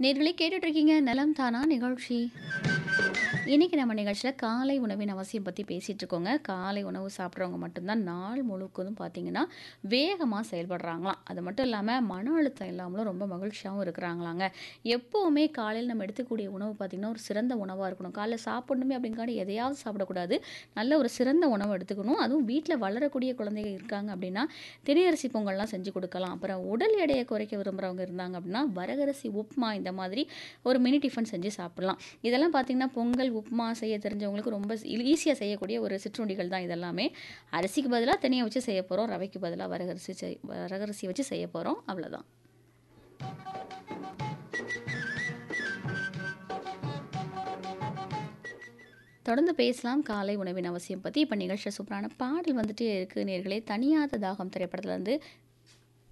நேர்களே கேட்டுட்டு இருக்கீங்க நலம் தானா நிகழ்ச்சி இன்னைக்கு நம்ம நிகழ்ச்சியில் காலை உணவின் அவசியம் பற்றி பேசிகிட்டு இருக்கோங்க காலை உணவு சாப்பிட்றவங்க மட்டும்தான் நாள் முழுக்கதும் பார்த்தீங்கன்னா வேகமாக செயல்படுறாங்களாம் அது மட்டும் இல்லாமல் மன அழுத்தம் இல்லாமலும் ரொம்ப மகிழ்ச்சியாகவும் இருக்கிறாங்களாங்க எப்போவுமே காலையில் நம்ம எடுத்துக்கூடிய உணவு பார்த்திங்கன்னா ஒரு சிறந்த உணவாக இருக்கணும் காலைல சாப்பிடணுமே அப்படிங்காடி எதையாவது சாப்பிடக்கூடாது நல்ல ஒரு சிறந்த உணவு எடுத்துக்கணும் அதுவும் வீட்டில் வளரக்கூடிய குழந்தைங்க இருக்காங்க அப்படின்னா திணையரிசி பொங்கல்லாம் செஞ்சு கொடுக்கலாம் அப்புறம் உடல் எடையை குறைக்க விரும்புகிறவங்க இருந்தாங்க அப்படின்னா வரகரிசி உப்புமா இந்த மாதிரி ஒரு மினி டிஃபன் செஞ்சு சாப்பிடலாம் இதெல்லாம் பார்த்திங்கன்னா பொங்கல் உப்புமா செய்ய தெரிஞ்சவங்களுக்கு ரொம்ப ஈஸியாக செய்யக்கூடிய ஒரு சிற்றுண்டிகள் தான் இதெல்லாமே அரிசிக்கு பதிலாக தனியாக வச்சு செய்ய போகிறோம் ரவைக்கு பதிலாக வரகரிசி செய் வரகரிசி வச்சு செய்ய போகிறோம் அவ்வளோதான் தொடர்ந்து பேசலாம் காலை உணவின் அவசியம் பற்றி இப்போ நிகழ்ச்சியில் சூப்பரான பாடல் வந்துட்டே இருக்குது நேர்களே தனியாத தாகம் திரைப்படத்துலேருந்து